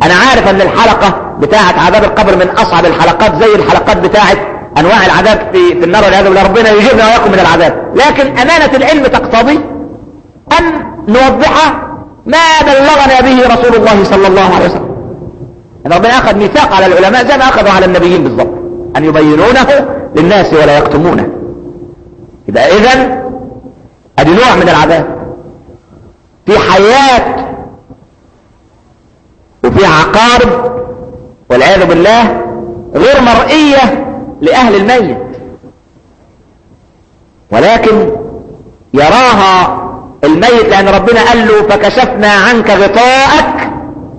انا عارف ان الحلقة بتاعة عذاب القبر من اصعب الحلقات زي الحلقات بتاعة انواع العذاب في, في النار والعياذ بالله ربنا يجيبنا واياكم من العذاب لكن امانة العلم تقتضي ان نوضح ما بلغنا به رسول الله صلى الله عليه وسلم ان ربنا اخذ ميثاق على العلماء زي ما اخذوا على النبيين بالضبط ان يبينونه للناس ولا يكتمونه يبقى اذا ادي نوع من العذاب في حياة وفي عقارب والعياذ بالله غير مرئية لأهل الميت ولكن يراها الميت لأن ربنا قال له فكشفنا عنك غطاءك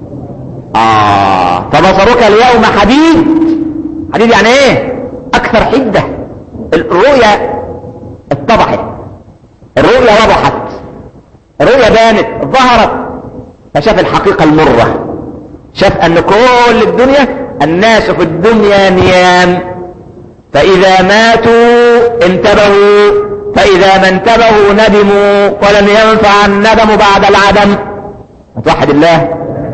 آه فبصرك اليوم حديد حديد يعني ايه أكثر حدة الرؤية اتضحت الرؤية وضحت الرؤية بانت ظهرت فشاف الحقيقة المرة شاف ان كل الدنيا الناس في الدنيا نيام فاذا ماتوا انتبهوا فاذا ما انتبهوا ندموا ولن ينفع الندم بعد العدم توحد الله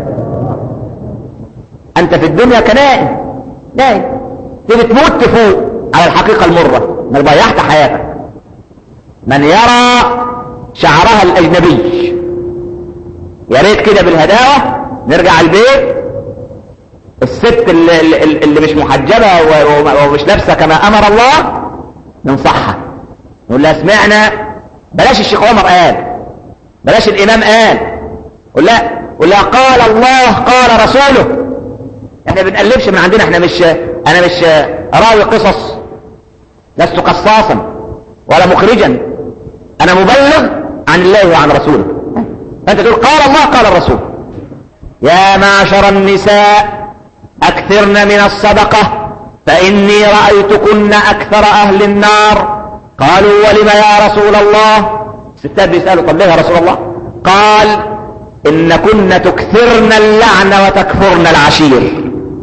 انت في الدنيا كنائم نايم تيجي تموت تفوق على الحقيقة المرة انك ضيعت حياتك من يرى شعرها الاجنبي يا ريت كده بالهداوة نرجع البيت الست اللي, اللي, اللي مش محجبة ومش لابسة كما امر الله ننصحها نقول لها سمعنا بلاش الشيخ عمر قال بلاش الامام قال قول لا قول لها قال الله قال رسوله احنا بنقلبش من عندنا احنا مش انا مش راوي قصص لست قصاصا ولا مخرجا انا مبلغ عن الله وعن رسوله فانت تقول قال الله قال الرسول يا معشر النساء اكثرن من الصدقة فاني رأيتكن اكثر اهل النار قالوا ولم يا رسول الله الستات بيسألوا طب ليه يا رسول الله قال ان كن تكثرن اللعن وتكفرن العشير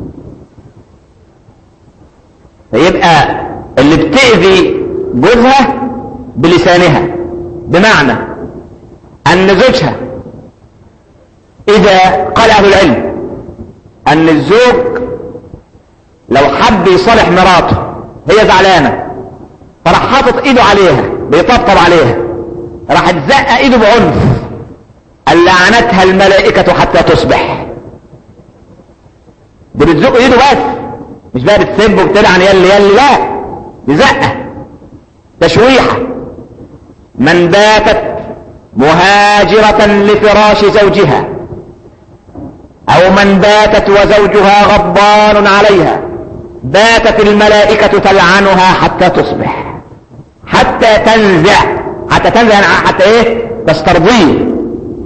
فيبقى اللي بتأذي جوزها بلسانها بمعنى ان زوجها اذا قال اهل العلم ان الزوج لو حب يصالح مراته هي زعلانه فراح حاطط ايده عليها بيطبطب عليها راح تزق ايده بعنف قال لعنتها الملائكة حتى تصبح دي بتزق ايده بس مش بقى بتسب وبتلعن يلي يلي لا دي زقه تشويحه من باتت مهاجرة لفراش زوجها او من باتت وزوجها غضبان عليها باتت الملائكة تلعنها حتى تصبح حتى تنزع حتى تنزع حتى ايه تسترضيه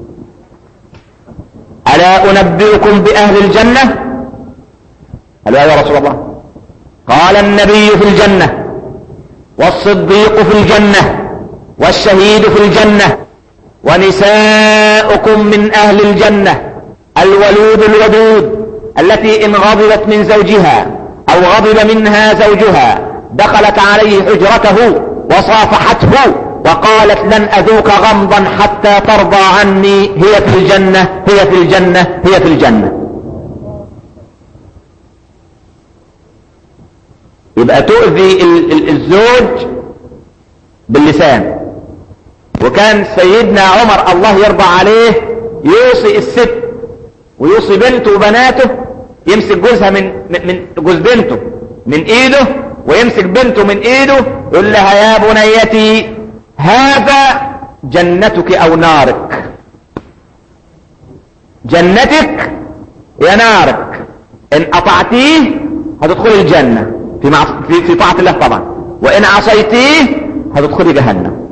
الا انبئكم باهل الجنة قالوا يا رسول الله قال النبي في الجنة والصديق في الجنة والشهيد في الجنة ونساؤكم من اهل الجنة الولود الودود التي ان غضبت من زوجها او غضب منها زوجها دخلت عليه حجرته وصافحته وقالت لن اذوق غمضا حتى ترضى عني هي في الجنة هي في الجنة هي في الجنة يبقى تؤذي الزوج باللسان وكان سيدنا عمر الله يرضى عليه يوصي الست ويوصي بنته وبناته يمسك جوزها من من جوز بنته من ايده ويمسك بنته من ايده يقول لها يا بنيتي هذا جنتك او نارك جنتك يا نارك ان اطعتيه هتدخلي الجنة في, مع... في, في طاعة الله طبعا وان عصيتيه هتدخلي جهنم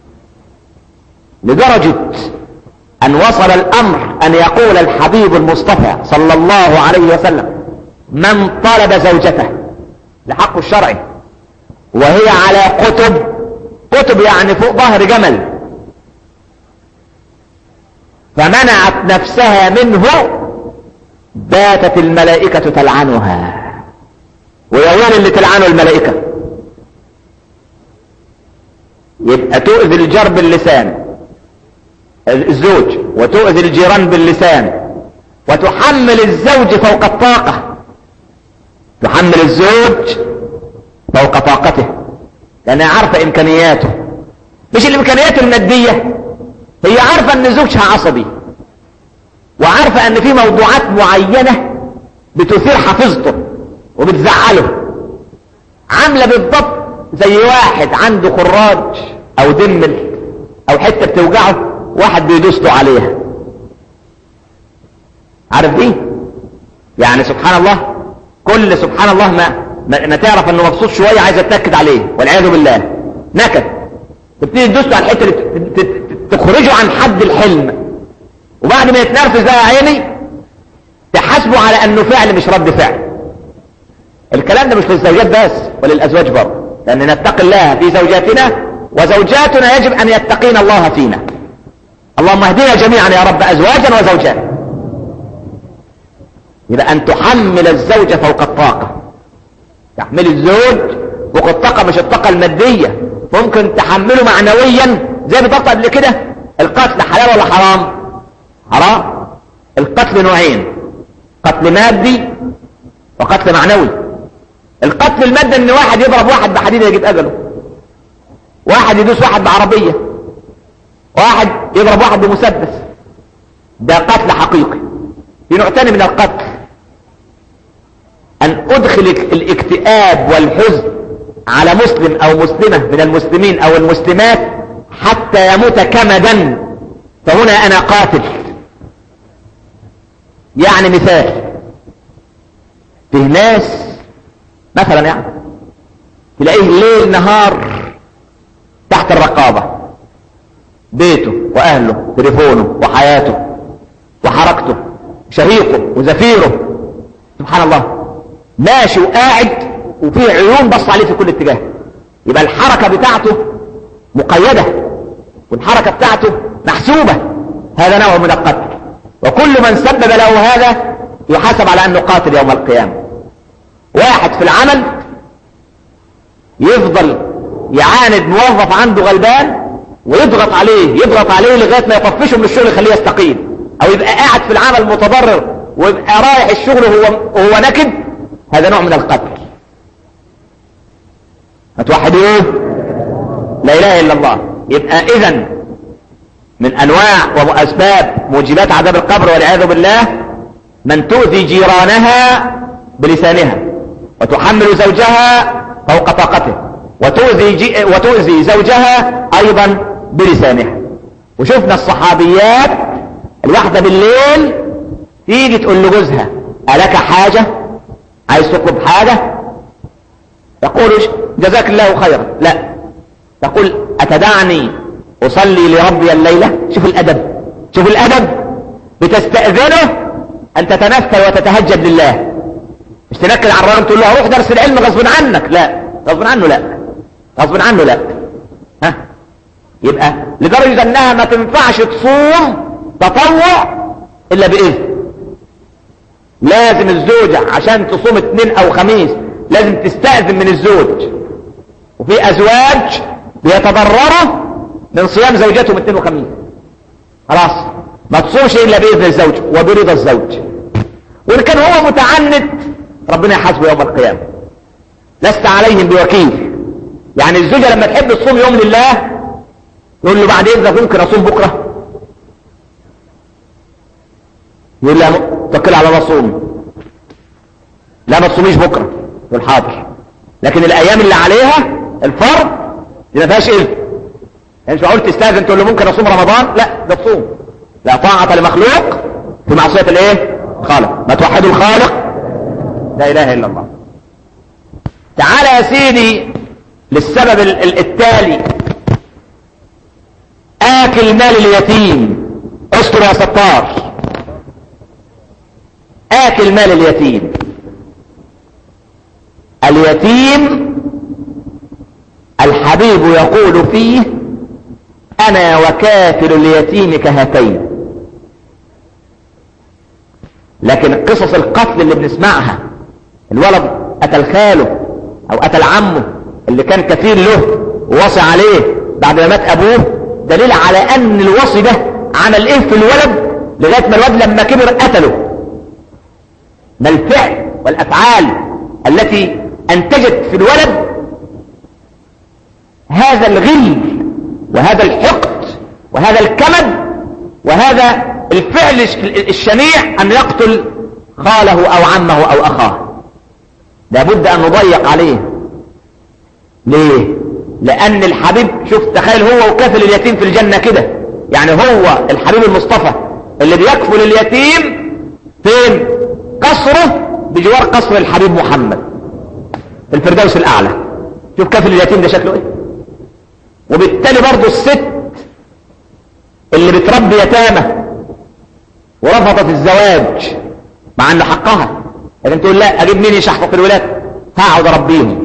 لدرجة ان وصل الامر ان يقول الحبيب المصطفى صلى الله عليه وسلم من طلب زوجته لحقه الشرعي وهي على قطب قطب يعني فوق ظهر جمل فمنعت نفسها منه باتت الملائكة تلعنها ويوان اللي تلعنه الملائكة يبقى تؤذي الجار باللسان الزوج وتؤذي الجيران باللسان وتحمل الزوج فوق الطاقة تحمل الزوج فوق طاقته لأنها عارفة إمكانياته مش الإمكانيات المادية هي عارفة أن زوجها عصبي وعارفة أن في موضوعات معينة بتثير حفظته وبتزعله عاملة بالضبط زي واحد عنده خراج أو دمل أو حتة بتوجعه واحد بيدوس له عليها عارف دي يعني سبحان الله كل سبحان الله ما ما, ما تعرف انه مبسوط شويه عايز تنكد عليه والعياذ بالله نكد تبتدي تدوس على الحته اللي تخرجه عن حد الحلم وبعد ما يتنرفز ده يا عيني تحاسبه على انه فعل مش رد فعل الكلام ده مش للزوجات بس وللازواج برضه لان نتقي الله في زوجاتنا وزوجاتنا يجب ان يتقين الله فينا اللهم اهدنا جميعا يا رب ازواجا وزوجات يبقى ان تحمل الزوجة فوق الطاقة تحمل الزوج فوق الطاقة مش الطاقة المادية ممكن تحمله معنويا زي بالضبط قبل كده القتل حلال ولا حرام حرام القتل نوعين قتل مادي وقتل معنوي القتل المادي ان واحد يضرب واحد بحديد يجيب اجله واحد يدوس واحد بعربية واحد يضرب واحد بمسدس ده قتل حقيقي في نوع تاني من القتل ان ادخل الاكتئاب والحزن على مسلم او مسلمة من المسلمين او المسلمات حتى يموت كمدا فهنا انا قاتل يعني مثال فيه ناس مثلا يعني تلاقيه ليل نهار تحت الرقابة بيته واهله تليفونه وحياته وحركته شهيقه وزفيره سبحان الله ماشي وقاعد وفيه عيون بص عليه في كل اتجاه يبقى الحركة بتاعته مقيدة والحركة بتاعته محسوبة هذا نوع من القتل وكل من سبب له هذا يحاسب على انه قاتل يوم القيامة واحد في العمل يفضل يعاند موظف عنده غلبان ويضغط عليه يضغط عليه لغاية ما يطفشه من الشغل يخليه يستقيل او يبقى قاعد في العمل متضرر ويبقى رايح الشغل وهو وهو نكد هذا نوع من القتل هتوحدوه لا اله الا الله يبقى اذا من انواع واسباب موجبات عذاب القبر والعياذ بالله من تؤذي جيرانها بلسانها وتحمل زوجها فوق طاقته وتؤذي, جي وتؤذي زوجها ايضا بلسانها وشفنا الصحابيات الواحدة بالليل تيجي تقول لجوزها ألك حاجة عايز تطلب حاجة يقول جزاك الله خيرا لا تقول أتدعني أصلي لربي الليلة شوف الأدب شوف الأدب بتستأذنه أن تتنفل وتتهجد لله مش تنكد على الراجل تقول له روح درس العلم غصب عنك لا غصب عنه لا غصب عنه لا ها يبقى لدرجة انها ما تنفعش تصوم تطوع الا باذن لازم الزوجة عشان تصوم اثنين او خميس لازم تستأذن من الزوج وفي ازواج بيتضرروا من صيام زوجاتهم اثنين وخميس خلاص ما تصومش الا باذن الزوج وبرضا الزوج وان كان هو متعنت ربنا يحاسبه يوم القيامة لست عليهم بوكيل يعني الزوجة لما تحب تصوم يوم لله يقول له بعد اذنك ممكن اصوم بكره يقول لها توكل على الله صومي لا ما تصوميش بكره يقول حاضر لكن الايام اللي عليها الفرض دي ما فيهاش اذن يعني مش معقول تستاذن تقول له ممكن اصوم رمضان لا ده تصوم لا طاعة لمخلوق في معصية الايه خالق ما توحدوا الخالق لا اله الا الله تعال يا سيدي للسبب التالي اكل مال اليتيم استر يا ستار آكل مال اليتيم اليتيم الحبيب يقول فيه أنا وكافل اليتيم كهاتين لكن قصص القتل اللي بنسمعها الولد قتل خاله أو قتل عمه اللي كان كفيل له ووصي عليه بعد ما مات أبوه دليل على أن الوصي ده عمل إيه في الولد لغاية ما الولد لما كبر قتله ما الفعل والافعال التي انتجت في الولد هذا الغل وهذا الحقد وهذا الكمد وهذا الفعل الشنيع ان يقتل خاله او عمه او اخاه لابد ان نضيق عليه ليه لان الحبيب شوف تخيل هو وكفل اليتيم في الجنة كده يعني هو الحبيب المصطفى اللي بيكفل اليتيم فين قصره بجوار قصر الحبيب محمد في الفردوس الاعلى شوف كفل اليتيم ده شكله ايه وبالتالي برضه الست اللي بتربي يتامى ورفضت الزواج مع ان حقها لكن تقول لا اجيب مين يشحطط الولاد هقعد اربيهم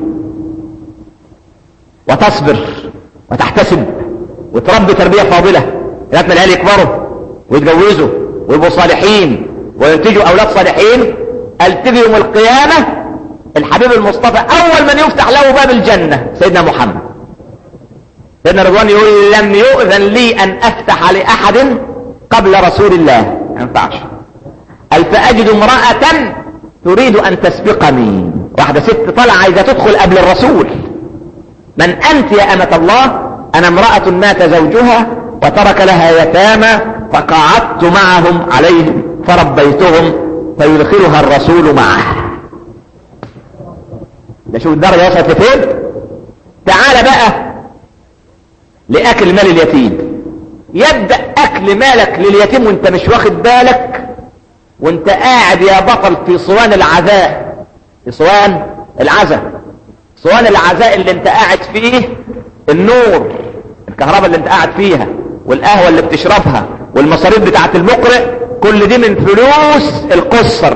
وتصبر وتحتسب وتربي تربية فاضلة لغايه ما العيال يكبروا ويتجوزوا ويبقوا صالحين وينتجوا اولاد صالحين قال تيجي يوم القيامة الحبيب المصطفى اول من يفتح له باب الجنة سيدنا محمد سيدنا رضوان يقول لم يؤذن لي ان افتح لاحد قبل رسول الله ما ينفعش قال فاجد امرأة تريد ان تسبقني واحدة ست طالعة عايزة تدخل قبل الرسول من انت يا امة الله انا امرأة مات زوجها وترك لها يتامى فقعدت معهم عليهم فربيتهم فيدخلها الرسول معه ده شوف الدرجة وصلت فين تعال بقى لأكل مال اليتيم يبدأ أكل مالك لليتيم وانت مش واخد بالك وانت قاعد يا بطل في صوان العزاء في صوان العزاء صوان العزاء اللي انت قاعد فيه النور الكهرباء اللي انت قاعد فيها والقهوة اللي بتشربها والمصاريف بتاعت المقرئ كل دي من فلوس القصر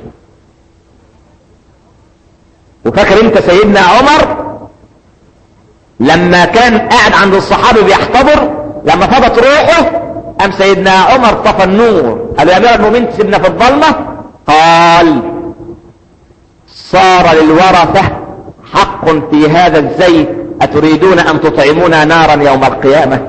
وفاكر انت سيدنا عمر لما كان قاعد عند الصحابي بيحتضر لما فضت روحه قام سيدنا عمر طفى النور قال يا امير المؤمنين تسيبنا في الظلمه قال صار للورثه حق في هذا الزيت اتريدون ان تطعمونا نارا يوم القيامه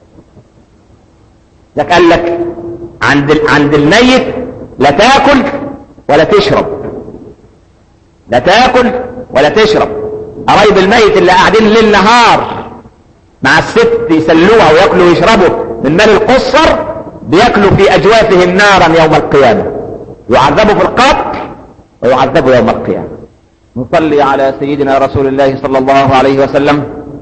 لك قال لك عند عند الميت لا تاكل ولا تشرب لا تاكل ولا تشرب قرايب الميت اللي قاعدين ليل نهار مع الست يسلوها وياكلوا ويشربوا من مال القصر بياكلوا في اجوافهم نارا يوم القيامه يعذبوا في القبر ويعذبوا يوم القيامه نصلي على سيدنا رسول الله صلى الله عليه وسلم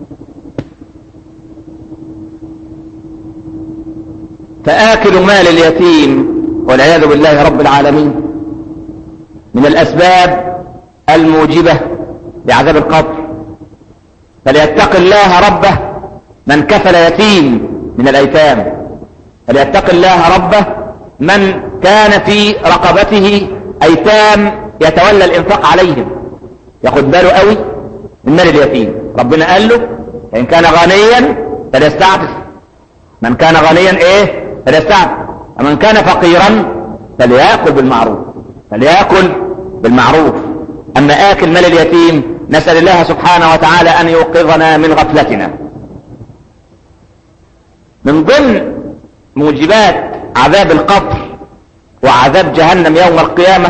فآكل مال اليتيم والعياذ بالله رب العالمين من الأسباب الموجبة لعذاب القبر فليتق الله ربه من كفل يتيم من الأيتام فليتق الله ربه من كان في رقبته أيتام يتولى الإنفاق عليهم ياخد باله قوي من مال اليتيم ربنا قال له إن كان غنيا فليستعفف من كان غنيا ايه فليستعفف ومن كان فقيرا فليأكل بالمعروف فليأكل بالمعروف أما آكل مال اليتيم نسأل الله سبحانه وتعالى أن يوقظنا من غفلتنا من ضمن موجبات عذاب القبر وعذاب جهنم يوم القيامة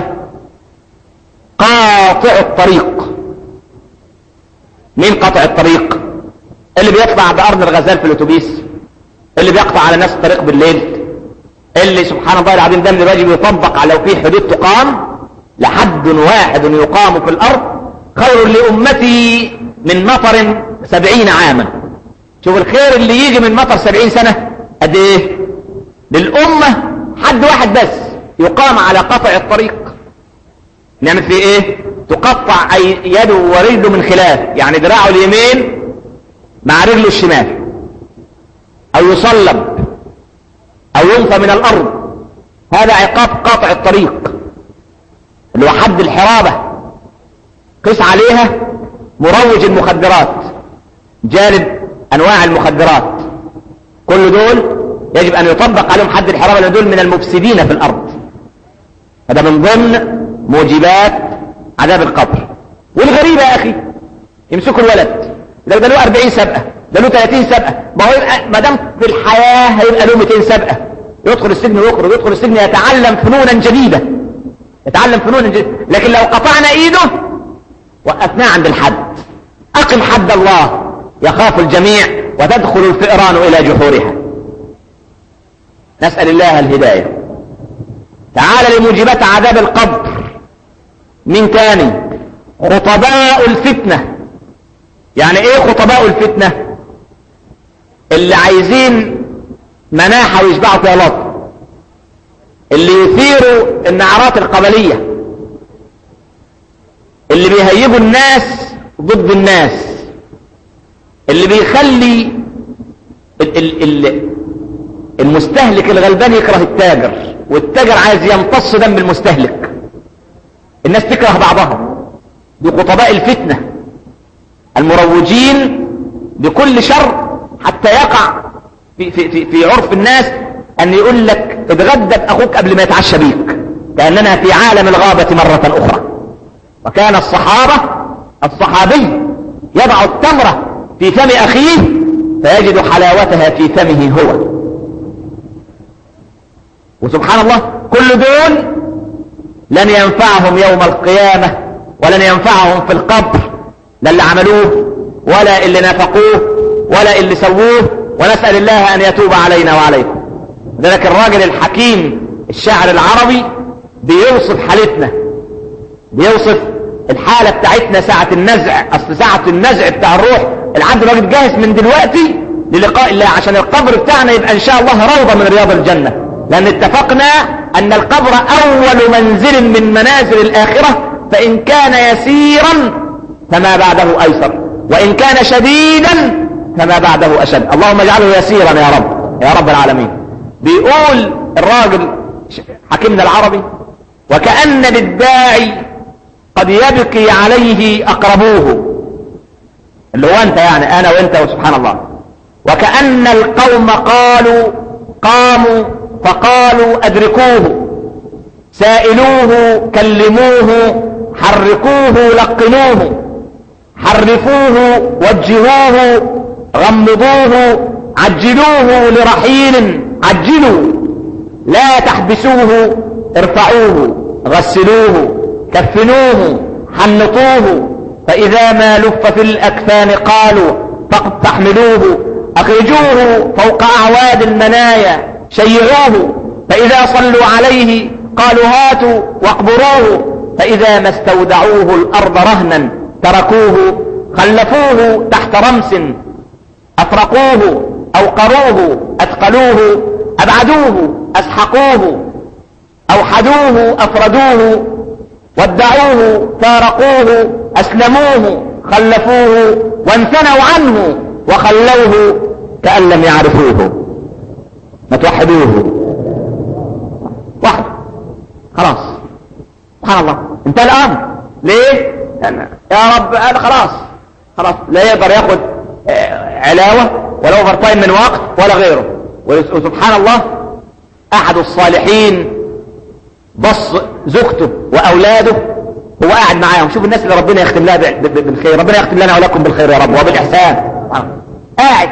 قاطع الطريق مين قاطع الطريق اللي بيطلع بأرض الغزال في الاتوبيس اللي بيقطع على ناس الطريق بالليل اللي سبحان الله العظيم ده اللي واجب يطبق على لو في حدود تقام لحد واحد يقام في الارض خير لامتي من مطر سبعين عاما شوف الخير اللي يجي من مطر سبعين سنة قد ايه للامة حد واحد بس يقام على قطع الطريق نعمل فيه ايه تقطع اي يده ورجله من خلاف يعني دراعه اليمين مع رجله الشمال او يصلب او ينفى من الارض هذا عقاب قاطع الطريق اللي هو حد الحرابة قس عليها مروج المخدرات جانب انواع المخدرات كل دول يجب ان يطبق عليهم حد الحرابة لان دول من المفسدين في الارض هذا من ضمن موجبات عذاب القبر والغريبة يا اخي يمسكوا الولد لو ده له 40 سبقة ده له 30 سبقة ما هو يبقى ما دام في الحياة هيبقى له 200 سبقة يدخل السجن ويخرج يدخل السجن يتعلم فنونا جديدة اتعلم فنون الجسم لكن لو قطعنا ايده وقفناه عند الحد اقم حد الله يخاف الجميع وتدخل الفئران الى جحورها نسأل الله الهداية تعال لموجبات عذاب القبر من تاني خطباء الفتنة يعني ايه خطباء الفتنة اللي عايزين مناحة ويشبعوا فيها لطف اللي يثيروا النعرات القبلية اللي بيهيجوا الناس ضد الناس اللي بيخلي ال ال ال المستهلك الغلبان يكره التاجر والتاجر عايز يمتص دم المستهلك الناس تكره بعضها دي خطباء الفتنة المروجين بكل شر حتى يقع في, في, في, في عرف الناس ان يقول لك اتغدى باخوك قبل ما يتعشى بيك كأننا في عالم الغابة مرة اخرى وكان الصحابة الصحابي يضع التمرة في فم اخيه فيجد حلاوتها في فمه هو وسبحان الله كل دول لن ينفعهم يوم القيامة ولن ينفعهم في القبر لا اللي عملوه ولا اللي نافقوه ولا اللي سووه ونسأل الله أن يتوب علينا وعليكم ذلك الراجل الحكيم الشاعر العربي بيوصف حالتنا بيوصف الحالة بتاعتنا ساعة النزع أصل ساعة النزع بتاع الروح العبد الراجل جاهز من دلوقتي للقاء الله عشان القبر بتاعنا يبقى إن شاء الله روضة من رياض الجنة لأن اتفقنا أن القبر أول منزل من منازل الآخرة فإن كان يسيرا فما بعده أيسر وإن كان شديدا فما بعده أشد اللهم اجعله يسيرا يا رب يا رب العالمين بيقول الراجل حكيمنا العربي وكأن للداعي قد يبكي عليه أقربوه اللي هو أنت يعني أنا وأنت وسبحان الله وكأن القوم قالوا قاموا فقالوا أدركوه سائلوه كلموه حركوه لقنوه حرفوه وجهوه غمضوه عجلوه لرحيل عجلوا لا تحبسوه ارفعوه غسلوه كفنوه حنطوه فإذا ما لف في الأكفان قالوا تحملوه أخرجوه فوق أعواد المنايا شيعوه فإذا صلوا عليه قالوا هاتوا واقبروه فإذا ما استودعوه الأرض رهنا تركوه خلفوه تحت رمس أفرقوه أوقروه أثقلوه أبعدوه أسحقوه أوحدوه أفردوه ودعوه فارقوه أسلموه خلفوه وانثنوا عنه وخلوه كأن لم يعرفوه ما توحدوه واحد خلاص سبحان الله انتهى الامر ليه يعني يا رب هذا خلاص خلاص لا يقدر ياخد علاوة ولا اوفر تايم من وقت ولا غيره وسبحان الله احد الصالحين بص زوجته واولاده هو قاعد معاهم شوف الناس اللي ربنا يختم لها بالخير ربنا يختم لنا ولكم بالخير يا رب وبالاحسان قاعد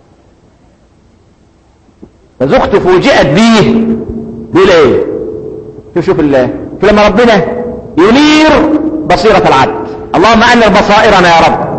فزوجته فوجئت بيه بيقول ايه شوف شوف الله شوف لما ربنا ينير بصيرة العبد اللهم انر بصائرنا يا رب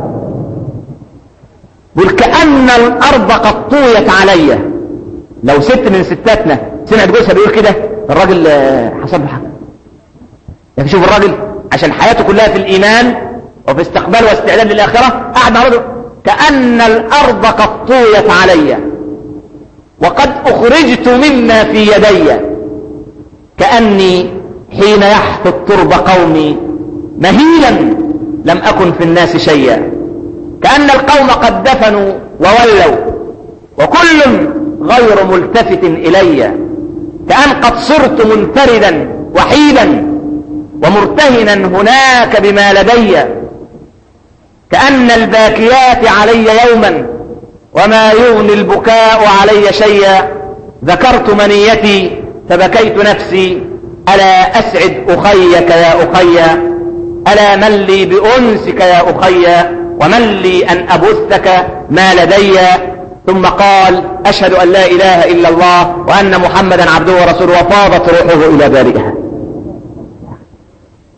بيقول كأن الارض قد طويت علي لو ست من ستاتنا سمعت جوزها بيقول كده الراجل حصل له حاجه يعني شوف الراجل عشان حياته كلها في الايمان وفي استقبال واستعداد للاخره قاعد مع رجل كأن الارض قد طويت علي وقد اخرجت مما في يدي كأني حين يحفظ ترب قومي مهيلا لم أكن في الناس شيئا كأن القوم قد دفنوا وولوا وكل غير ملتفت إلي كأن قد صرت منفردا وحيدا ومرتهنا هناك بما لدي كأن الباكيات علي يوما وما يغني البكاء علي شيئا ذكرت منيتي فبكيت نفسي ألا أسعد أخيك يا أخي ألا من لي بأنسك يا أخي ومن لي أن أبثك ما لدي ثم قال أشهد أن لا إله إلا الله وأن محمدا عبده ورسوله وفاضت روحه إلى بارئها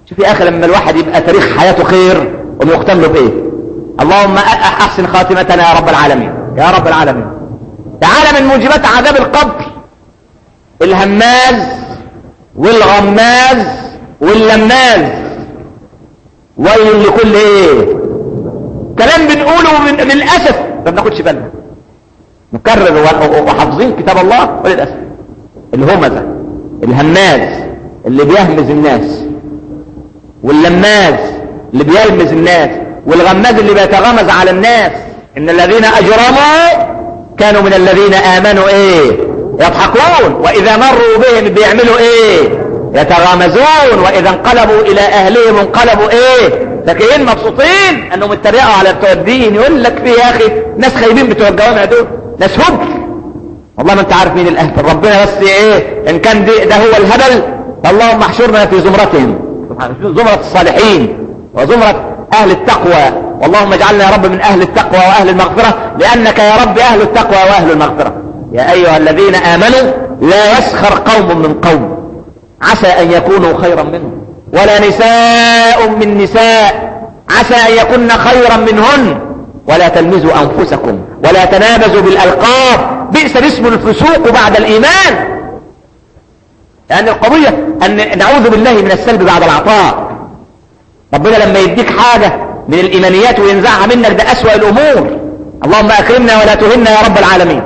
شوف يا اخي لما الواحد يبقى تاريخ حياته خير ومختم له بايه اللهم احسن خاتمتنا يا رب العالمين يا رب العالمين تعالى من موجبات عذاب القبر الهماز والغماز واللماز ويل لكل ايه كلام بنقوله من للاسف ما بناخدش بالنا نكرر وحافظين كتاب الله وللاسف الهمزه الهماز اللي بيهمز الناس واللماز اللي بيلمز الناس والغماز اللي بيتغمز على الناس ان الذين اجرموا كانوا من الذين امنوا ايه يضحكون واذا مروا بهم بيعملوا ايه يتغامزون واذا انقلبوا الى اهلهم انقلبوا ايه لكن مبسوطين انهم اتريقوا على بتوع الدين يقول لك في يا اخي ناس خايبين بتوع الجوامع دول ناس هبل والله ما انت عارف مين الاهبل ربنا بس ايه ان كان دي ده هو الهبل فاللهم احشرنا في زمرتهم زمرة الصالحين وزمرة اهل التقوى واللهم اجعلنا يا رب من اهل التقوى واهل المغفرة لانك يا رب اهل التقوى واهل المغفرة يا ايها الذين امنوا لا يسخر قوم من قوم عسى ان يكونوا خيرا منهم ولا نساء من نساء عسى ان يكن خيرا منهن ولا تلمزوا انفسكم ولا تنابزوا بالالقاب بئس الاسم الفسوق بعد الايمان لان القضية ان نعوذ بالله من السلب بعد العطاء ربنا لما يديك حاجة من الايمانيات وينزعها منك ده اسوأ الامور اللهم اكرمنا ولا تهنا يا رب العالمين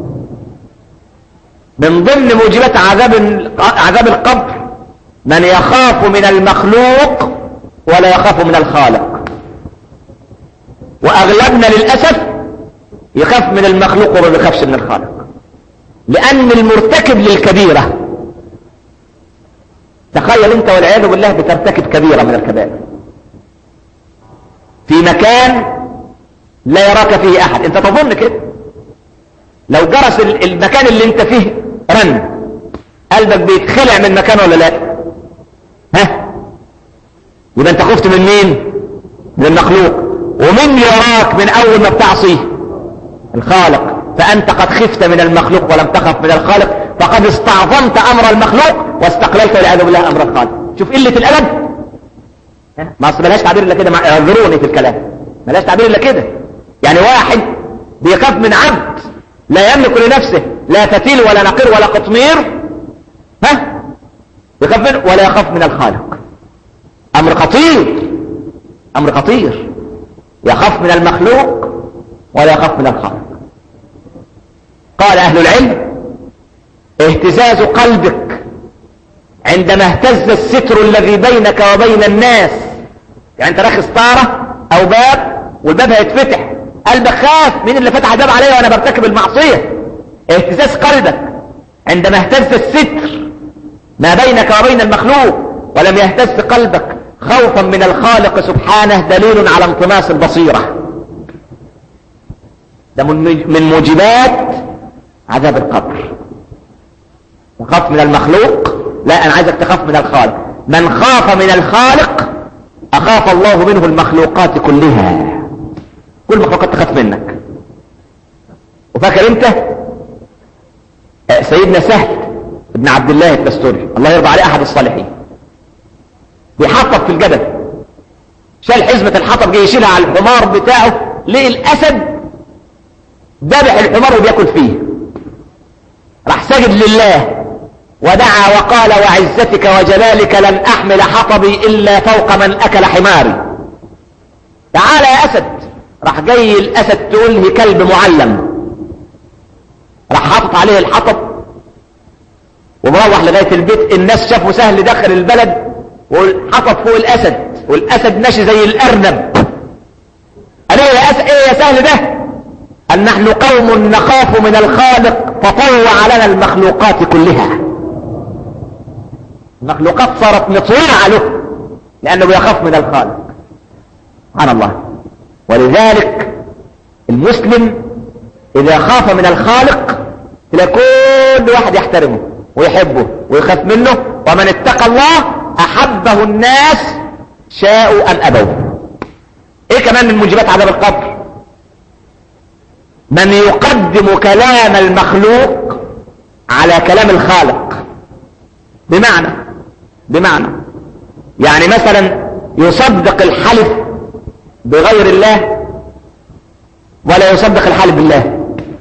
من ضمن موجبات عذاب عذاب القبر من يخاف من المخلوق ولا يخاف من الخالق واغلبنا للاسف يخاف من المخلوق وما بيخافش من الخالق لان المرتكب للكبيره تخيل انت والعياذ بالله بترتكب كبيره من الكبائر في مكان لا يراك فيه احد انت تظن كده لو جرس المكان اللي انت فيه رن قلبك بيتخلع من مكانه ولا لا ها يبقى انت خفت من مين من المخلوق ومن يراك من اول ما بتعصيه الخالق فانت قد خفت من المخلوق ولم تخف من الخالق فقد استعظمت امر المخلوق واستقللت والعياذ بالله امر الخالق شوف قله الادب ما اصل ملهاش تعبير الا كده اعذروني في الكلام ملهاش تعبير الا كده يعني واحد بيخاف من عبد لا يملك لنفسه لا فتيل ولا نقير ولا قطمير ها يخاف منه ولا يخاف من الخالق امر خطير امر خطير يخاف من المخلوق ولا يخاف من الخالق قال اهل العلم اهتزاز قلبك عندما اهتز الستر الذي بينك وبين الناس يعني انت راخي ستاره او باب والباب هيتفتح قلبك خاف مين اللي فتح الباب عليا وانا برتكب المعصيه اهتزاز قلبك عندما اهتز الستر ما بينك وبين المخلوق ولم يهتز قلبك خوفا من الخالق سبحانه دليل على انطماس البصيرة ده من موجبات عذاب القبر تخاف من المخلوق لا انا عايزك تخاف من الخالق من خاف من الخالق اخاف الله منه المخلوقات كلها كل المخلوقات تخاف منك وفاكر انت سيدنا سهل ابن عبد الله الدستوري الله يرضى عليه احد الصالحين بيحطب في الجبل شال حزمة الحطب جه يشيلها على الحمار بتاعه ليه الاسد ذبح الحمار وبياكل فيه راح سجد لله ودعا وقال وعزتك وجلالك لن احمل حطبي الا فوق من اكل حماري تعال يا اسد راح جاي الاسد تقول لي كلب معلم راح حاطط عليه الحطب ومروح لغاية البيت الناس شافوا سهل دخل البلد والحطب فوق الاسد والاسد ماشي زي الارنب قال ايه يا أس... ايه يا سهل ده ان نحن قوم نخاف من الخالق فطوع لنا المخلوقات كلها المخلوقات صارت مطيعة له لانه بيخاف من الخالق سبحان الله ولذلك المسلم اذا خاف من الخالق تلاقي كل واحد يحترمه ويحبه ويخاف منه ومن اتقى الله احبه الناس شاءوا ام ابوا ايه كمان من موجبات عذاب القبر من يقدم كلام المخلوق على كلام الخالق بمعنى بمعنى يعني مثلا يصدق الحلف بغير الله ولا يصدق الحلف بالله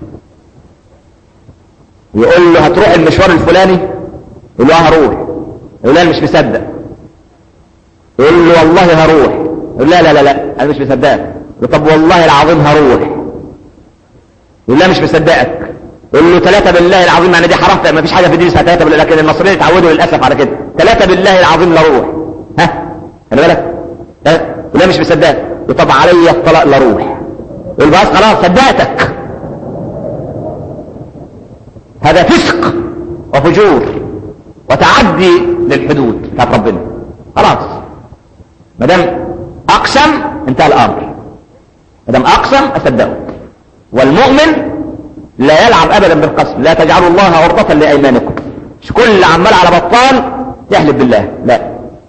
يقول له هتروح المشوار الفلاني يقول له هروح يقول لا مش مصدق يقول له والله هروح يقول لا لا لا لا انا مش مصدقك يقول طب والله العظيم هروح يقول لا مش مصدقك يقول له ثلاثة بالله العظيم يعني دي حرام ما فيش حاجة في دين اسمها ثلاثة بالله لكن المصريين اتعودوا للأسف على كده ثلاثة بالله العظيم لا روح ها خلي بالك لا مش مصدقك طب علي الطلاق لا روح يقول بس خلاص صدقتك هذا فسق وفجور وتعدي للحدود بتاعت ربنا خلاص ما دام اقسم انتهى الامر ما دام اقسم اصدقه والمؤمن لا يلعب ابدا بالقسم لا تجعلوا الله عرضة لايمانكم مش كل عمال على بطال يحلف بالله لا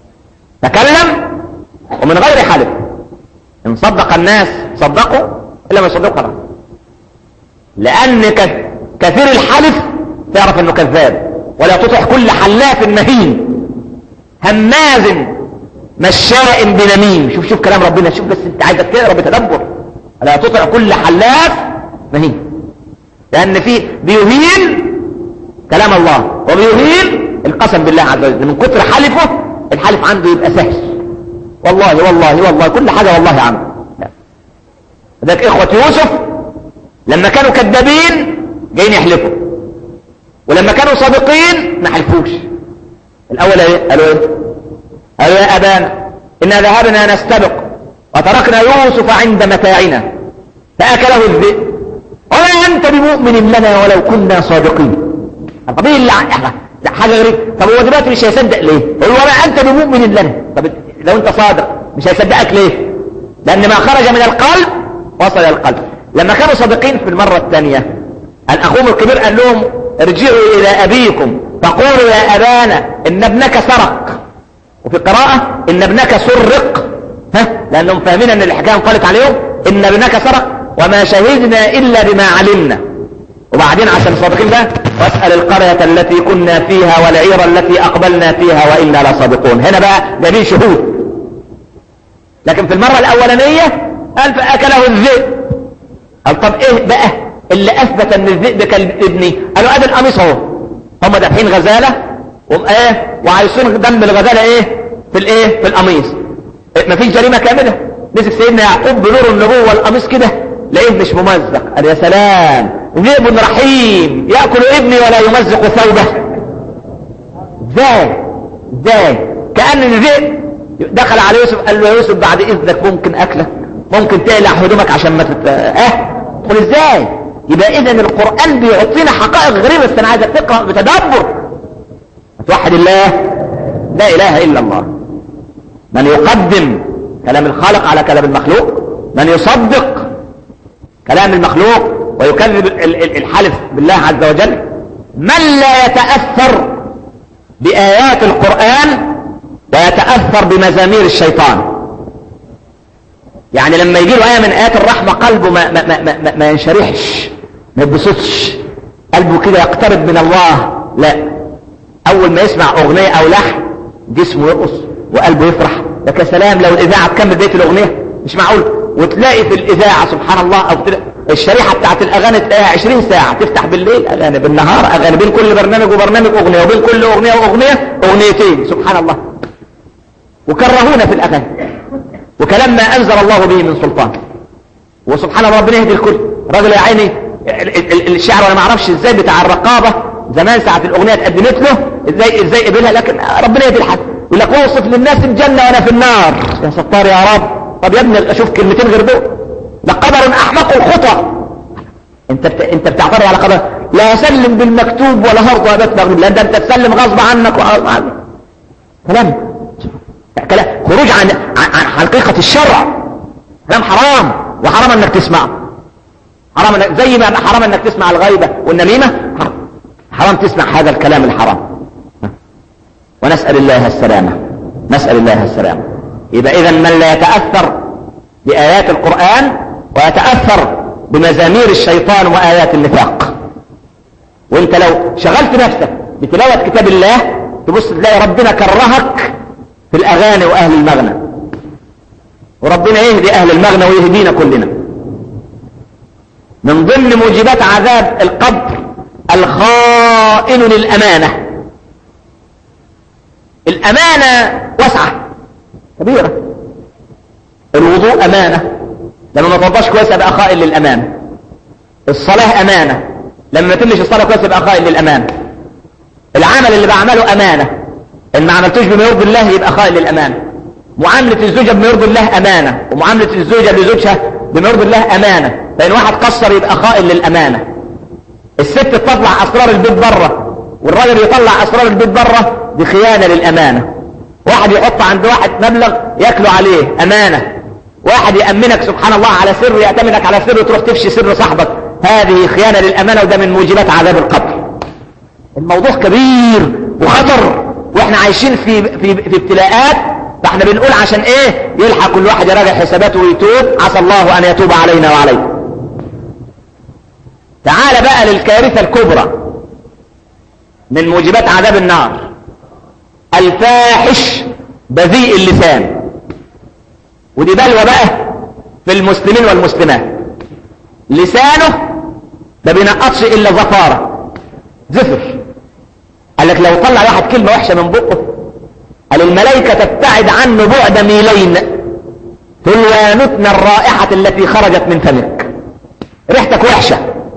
تكلم ومن غير حلف ان صدق الناس صدقوا الا ما يصدقوا خلاص لان كثير الحلف تعرف انه كذاب ولا تطع كل حلاف مهين هماز مشاء بنميم شوف شوف كلام ربنا شوف بس انت عايزك تقرا بتدبر لا تطع كل حلاف مهين لان في بيهين كلام الله وبيهين القسم بالله عز وجل من كتر حلفه الحلف عنده يبقى سهل والله والله والله كل حاجة والله عنده ذاك اخوة يوسف لما كانوا كذابين جايين يحلفوا ولما كانوا صادقين ما حلفوش الاول ايه قالوا ايه قالوا يا ابانا انا ذهبنا نستبق وتركنا يوسف عند متاعنا فاكله الذئب وما انت بمؤمن لنا ولو كنا صادقين طب ايه اللي حاجه غريبه طب هو دلوقتي مش هيصدق ليه يقول وما انت بمؤمن لنا طب لو انت صادق مش هيصدقك ليه لان ما خرج من القلب وصل الى القلب لما كانوا صادقين في المره الثانيه الاخوهم الكبير قال لهم ارجعوا الى ابيكم فقولوا يا ابانا ان ابنك سرق وفي قراءه ان ابنك سرق ها لانهم فاهمين ان الحكايه انقلت عليهم ان ابنك سرق وما شهدنا إلا بما علمنا وبعدين عشان صادقين ده واسأل القرية التي كنا فيها والعير التي أقبلنا فيها وإنا لصادقون هنا بقى جميل شهود لكن في المرة الأولانية قال فأكله الذئب قال طب إيه بقى اللي أثبت أن الذئب كان ابني قالوا أدي القميص أهو هم دافعين غزالة وإيه وعايزين دم الغزالة إيه في الإيه في القميص إيه مفيش جريمة كاملة مسك سيدنا يعقوب بنور النبوة والقميص كده لقيت مش ممزق قال يا سلام ذئب رحيم يأكل ابني ولا يمزق ثوبه ازاي ازاي كأن الذئب دخل على يوسف قال له يا يوسف بعد اذنك ممكن اكلك ممكن تقلع هدومك عشان ما تت... اه قل ازاي يبقى اذا القرآن بيعطينا حقائق غريبة بس انا عايزك تقرأ بتدبر توحد الله لا اله الا الله من يقدم كلام الخالق على كلام المخلوق من يصدق كلام المخلوق ويكذب الحلف بالله عز وجل من لا يتأثر بآيات القرآن ويتأثر بمزامير الشيطان يعني لما يجي له آية من آيات الرحمة قلبه ما, ما, ما, ما, ما ينشرحش ما يتبسطش قلبه كده يقترب من الله لا أول ما يسمع أغنية أو لحن جسمه يرقص وقلبه يفرح لك سلام لو الإذاعة تكمل بيت الأغنية مش معقول وتلاقي في الإذاعة سبحان الله أو الشريحة بتاعت الأغاني تلاقيها 20 ساعة تفتح بالليل أغاني بالنهار أغاني بين كل برنامج وبرنامج أغنية وبين كل أغنية وأغنية أغنيتين سبحان الله وكرهونا في الأغاني وكلام ما أنزل الله به من سلطان وسبحان الله ربنا يهدي الكل راجل يا عيني الشعر وانا ما اعرفش ازاي بتاع الرقابة زمان ساعة الأغنية اتقدمت له ازاي ازاي قبلها لكن ربنا يهدي الحد يقول لك اوصف للناس الجنة وانا في النار يا ستار يا رب طب يا ابني اشوف كلمتين غير دول لقدر احمق الخطى انت بت... انت بتعترض على قدر لا اسلم بالمكتوب ولا هرضى بيت مغلوب لان ده انت تسلم غصب عنك و... كلام كلام خروج عن عن حقيقة الشرع كلام حرام وحرام انك تسمعه حرام انك زي ما حرام انك تسمع الغيبة والنميمة حرام تسمع هذا الكلام الحرام ونسأل الله السلامة نسأل الله السلامة يبقى اذا من لا يتأثر بآيات القرآن ويتأثر بمزامير الشيطان وآيات النفاق وانت لو شغلت نفسك بتلاوة كتاب الله تبص تلاقي ربنا كرهك في الاغاني واهل المغنى وربنا يهدي اهل المغنى ويهدينا كلنا من ضمن موجبات عذاب القبر الخائن للامانه الامانه واسعه كبيره الوضوء امانه لما ما توضاش كويس ابقى خائن للامانه الصلاه امانه لما ما تمش الصلاه كويس يبقى خائن للامانه العمل اللي بعمله امانه ان ما عملتوش بما يرضي الله يبقى خائن للامانه معامله الزوجه بما يرضي الله امانه ومعامله الزوجه لزوجها بما يرضي الله امانه فان واحد قصر يبقى خائن للامانه الست تطلع اسرار البيت بره والراجل يطلع اسرار البيت بره دي خيانه للامانه واحد يحط عند واحد مبلغ ياكله عليه امانه واحد يامنك سبحان الله على سر ياتمنك على سر وتروح تفشي سر صاحبك هذه خيانه للامانه وده من موجبات عذاب القبر الموضوع كبير وخطر واحنا عايشين في في في ابتلاءات فاحنا بنقول عشان ايه يلحق كل واحد يراجع حساباته ويتوب عسى الله ان يتوب علينا وعليكم تعال بقى للكارثة الكبرى من موجبات عذاب النار الفاحش بذيء اللسان ودي بلوى بقى في المسلمين والمسلمات لسانه ما بينقطش الا زفارة زفر قال لك لو طلع واحد كلمة وحشة من بقه قال الملائكة تبتعد عنه بعد ميلين تلوانتن الرائحة التي خرجت من فمك ريحتك وحشة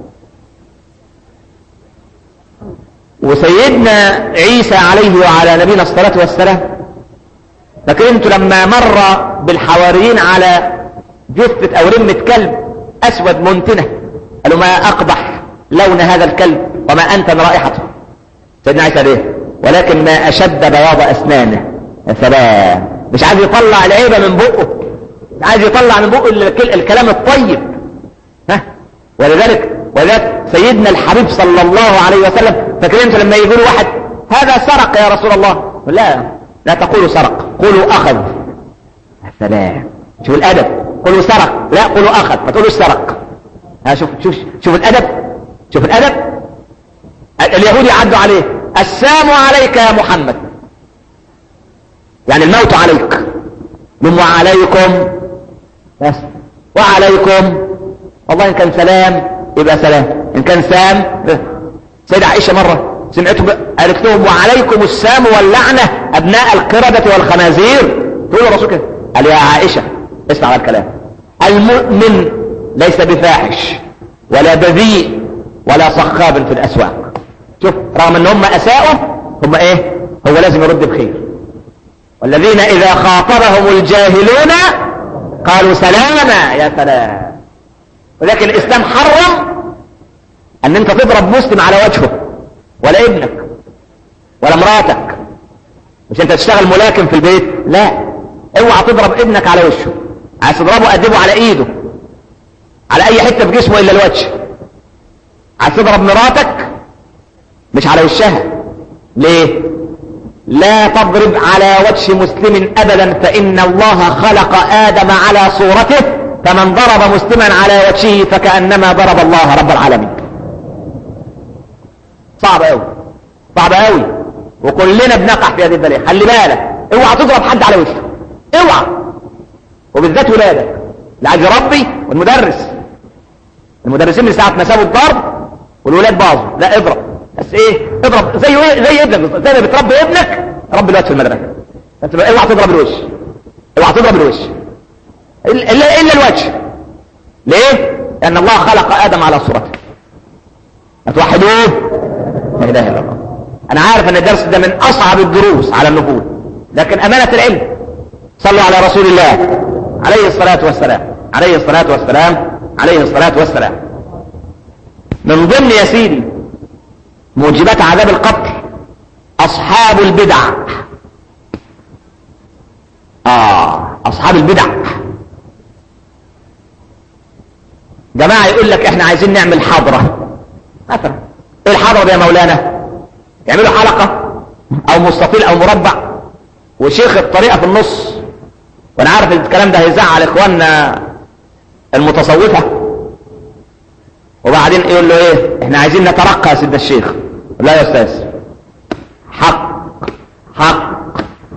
وسيدنا عيسى عليه وعلى نبينا الصلاة والسلام لكن انتوا لما مر بالحواريين على جثة او رمة كلب اسود منتنة قالوا ما اقبح لون هذا الكلب وما انتن رائحته سيدنا عيسى ليه ولكن ما اشد بياض اسنانه يا سلام مش عايز يطلع العيبة من بقه مش عايز يطلع من بقه الكلام الطيب ها ولذلك ولذلك سيدنا الحبيب صلى الله عليه وسلم فاكرين انتوا لما يقولوا واحد هذا سرق يا رسول الله لا لا تقولوا سرق قولوا اخذ يا سلام شوف الادب قولوا سرق لا قولوا اخذ ما تقولوش سرق ها شوف شوف شوف الادب شوف الادب اليهود يعدوا عليه السلام عليك يا محمد يعني الموت عليك من وعليكم بس وعليكم والله ان كان سلام يبقى سلام ان كان سام سيدة عائشة مرة سمعته قالت لهم وعليكم السام واللعنة ابناء القردة والخنازير تقول الرسول كده قال يا عائشة اسمع على الكلام المؤمن ليس بفاحش ولا بذيء ولا صخاب في الاسواق شوف رغم ان هم اساءوا هم ايه هو لازم يرد بخير والذين اذا خاطبهم الجاهلون قالوا سلاما يا سلام ولكن الاسلام حرم ان انت تضرب مسلم على وجهه ولا ابنك ولا مراتك مش انت تشتغل ملاكم في البيت لا اوعى تضرب ابنك على وشه عايز تضربه ادبه على ايده على اي حته في جسمه الا الوجه عايز تضرب مراتك مش على وشها ليه لا تضرب على وجه مسلم ابدا فان الله خلق ادم على صورته فمن ضرب مسلما على وجهه فكانما ضرب الله رب العالمين صعب قوي صعب قوي وكلنا بنقع في هذه البلايا خلي بالك اوعى تضرب حد على وشه اوعى وبالذات ولادك اللي عايز يربي والمدرس المدرسين من ساعه ما سابوا الضرب والولاد باظوا لا اضرب بس ايه اضرب زي زي ابنك زي ما بتربي ابنك ربي الواد في المدرسه انت اوعى تضرب الوش اوعى تضرب الوش الا الا الوجه ليه لان الله خلق ادم على صورته هتوحدوه لا اله الا الله انا عارف ان الدرس ده من اصعب الدروس على النفوذ لكن امانه العلم صلوا على رسول الله عليه الصلاه والسلام عليه الصلاه والسلام عليه الصلاه والسلام من ضمن يا سيدي موجبات عذاب القبر اصحاب البدع اه اصحاب البدع جماعة يقول لك احنا عايزين نعمل حضرة مثلا ايه الحضرة دي يا مولانا يعملوا حلقة او مستطيل او مربع وشيخ الطريقة في النص وانا عارف الكلام ده هيزعل اخواننا المتصوفة وبعدين يقول له ايه احنا عايزين نترقى يا سيدنا الشيخ لا يا استاذ حق حق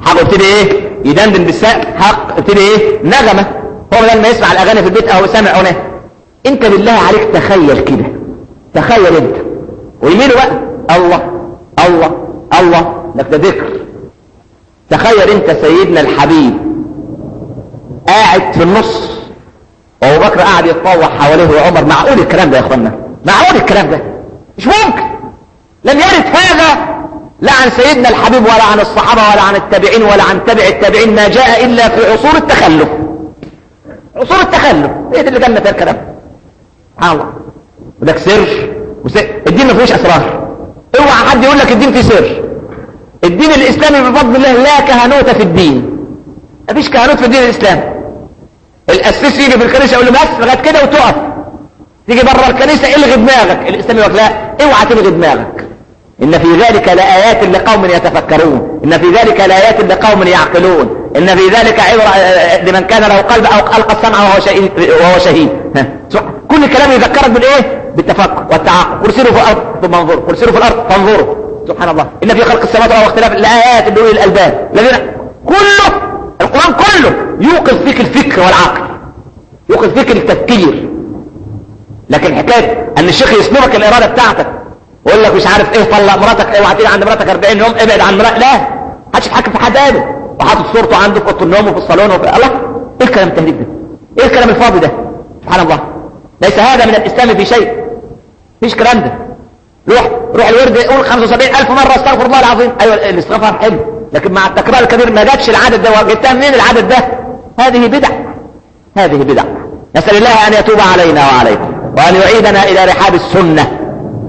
حقه يبتدي ايه يدندن بالسقف حق يبتدي ايه نغمه هو بدل ما يسمع الاغاني في البيت او سامع هنا انت بالله عليك تخيل كده تخيل انت ويمينه بقى الله الله الله لك ده ذكر تخيل انت سيدنا الحبيب قاعد في النص وابو بكر قاعد يتطوع حواليه وعمر معقول الكلام ده يا اخوانا معقول الكلام ده مش ممكن لم يرد هذا لا عن سيدنا الحبيب ولا عن الصحابة ولا عن التابعين ولا عن تابع التابعين ما جاء إلا في عصور التخلف عصور التخلف ايه ده اللي جالنا في الكلام سبحان الله وده سر وسر. الدين ما فيهوش اسرار اوعى حد يقول لك الدين فيه سر الدين الاسلامي بفضل الله لا كهنوت في الدين مفيش كهنوت في الدين الاسلامي الاسيس يجي في الكنيسه يقول له بس لغايه كده وتقف تيجي بره الكنيسه الغي دماغك الاسلام يقول لا اوعى تلغي دماغك ان في ذلك لايات لقوم يتفكرون ان في ذلك لايات لقوم يعقلون ان في ذلك عبره لمن كان له قلب او القى السمع وهو شهيد وهو شهيد كل الكلام يذكرك بالايه بالتفكر والتعاقل كرسيروا في الارض ثم انظروا كرسيروا في الارض فانظروا سبحان الله ان في خلق السماوات والارض واختلاف الايات اللي الالباب الذين كله القران كله يوقظ فيك الفكر والعقل يوقظ فيك التفكير لكن حكايه ان الشيخ يسلبك الاراده بتاعتك ويقول لك مش عارف ايه طلق مراتك اوعى تيجي عند مراتك 40 يوم ابعد عن مراتك لا محدش يتحكم في حد ابدا وحاطط صورته عنده في اوضه النوم وفي الصالون وفي الله ايه الكلام التهديد ده ايه الكلام الفاضي ده سبحان الله ليس هذا من الاسلام في شيء مفيش كلام ده روح روح الورد قول 75000 مره استغفر الله العظيم ايوه الاستغفار حلو لكن مع التكرار الكبير ما جاتش العدد ده جبتها منين العدد ده هذه بدع هذه بدع نسال الله ان يتوب علينا وعليكم وان يعيدنا الى رحاب السنه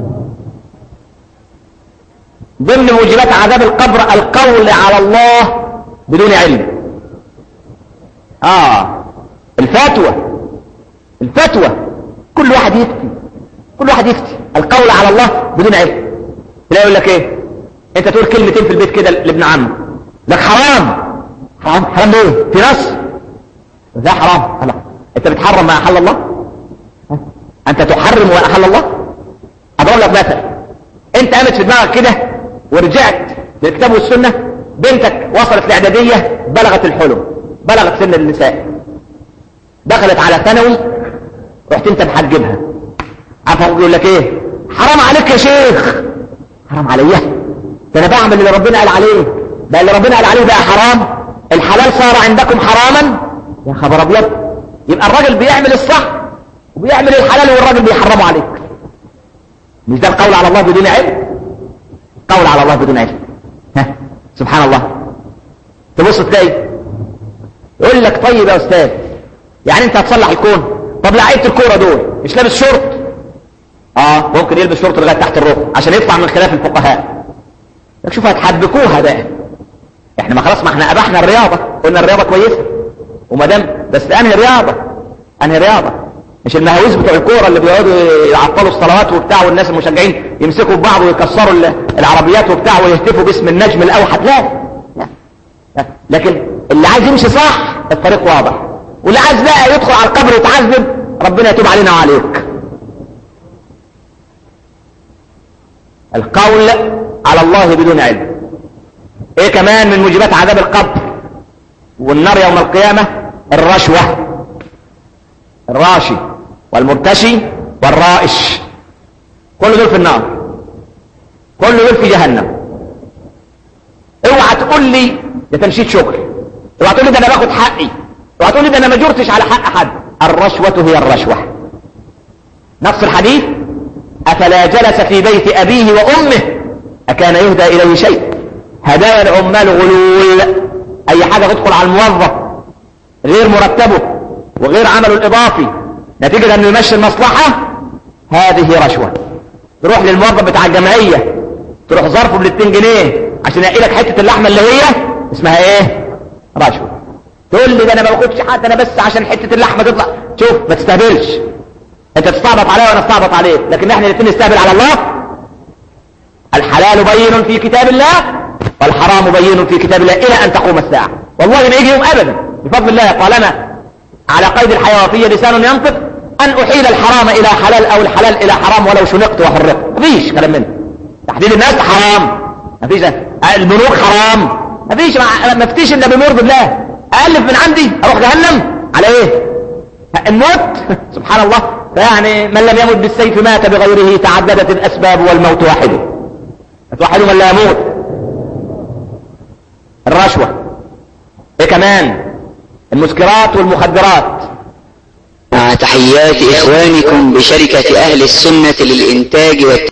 ضمن موجبات عذاب القبر القول على الله بدون علم اه الفتوى الفتوى كل واحد يفتي كل واحد يفتي القول على الله بدون علم لا يقول لك ايه انت تقول كلمتين في البيت كده لابن عمك لك حرام حرام حرام ايه في نص ده حرام لا انت بتحرم ما احل الله انت تحرم ما احل الله اضرب لك مثل انت قامت في دماغك كده ورجعت للكتاب والسنة بنتك وصلت الاعدادية بلغت الحلم بلغت سن النساء دخلت على ثانوي رحت انت محجبها عارف يقول لك ايه حرام عليك يا شيخ حرام عليا ده انا بعمل اللي ربنا قال عليه ده اللي ربنا قال عليه بقى حرام الحلال صار عندكم حراما يا خبر ابيض يبقى الراجل بيعمل الصح وبيعمل الحلال والراجل بيحرمه عليك مش ده القول على الله بدون علم قول على الله بدون علم ها سبحان الله تبص تلاقي يقول لك طيب يا استاذ يعني انت هتصلح الكون طب لعيبه الكوره دول مش لابس شورت اه ممكن يلبس شورت لغايه تحت الركبه عشان يطلع من خلاف الفقهاء لك شوف هتحبكوها بقى احنا ما خلاص ما احنا ابحنا الرياضه قلنا الرياضه كويسه وما دام بس انهي رياضه انهي رياضه مش المهاويس بتوع الكوره اللي بيقعدوا يعطلوا الصلوات وبتاع والناس المشجعين يمسكوا في بعض ويكسروا العربيات وبتاع ويهتفوا باسم النجم الاوحد لا. لا لا لكن اللي عايز يمشي صح الطريق واضح واللي عايز بقى يدخل على القبر ويتعذب ربنا يتوب علينا وعليك القول على الله بدون علم ايه كمان من موجبات عذاب القبر والنار يوم القيامة الرشوة الراشي والمرتشي والرائش كل دول في النار كل دول في جهنم اوعى تقول لي ده تمشيط شغل اوعى تقول لي ده انا باخد حقي اوعى تقول لي ده انا ما جرتش على حق حد الرشوة هي الرشوة نفس الحديث افلا جلس في بيت ابيه وامه اكان يهدى اليه شيء هدايا العمال غلول اي حاجة تدخل على الموظف غير مرتبه وغير عمله الاضافي نتيجة انه يمشي المصلحة هذه رشوة تروح للموظف بتاع الجمعية تروح ظرفه ب 200 جنيه عشان يلاقي لك حتة اللحمة اللي هي اسمها ايه رشوة تقول لي ده انا ما باخدش حد انا بس عشان حتة اللحمة تطلع شوف ما تستهبلش انت تستعبط عليا وانا استعبط عليك لكن احنا الاثنين نستهبل على الله الحلال بين في كتاب الله والحرام بين في كتاب الله الى ان تقوم الساعة والله ما يجي يوم ابدا بفضل الله طالما على قيد الحياة وفي لسان ينطق ان احيل الحرام الى حلال او الحلال الى حرام ولو شنقت وحرقت مفيش كلام منه تحديد الناس حرام مفيش البنوك حرام مفيش ما ما افتيش الا بمرض الله الف من عندي اروح جهنم على ايه الموت سبحان الله فيعني من لم يمت بالسيف مات بغيره تعددت الاسباب والموت واحده واحد من لا يموت الرشوة ايه كمان المسكرات والمخدرات مع تحيات إخوانكم بشركة أهل السنة للإنتاج والتنمية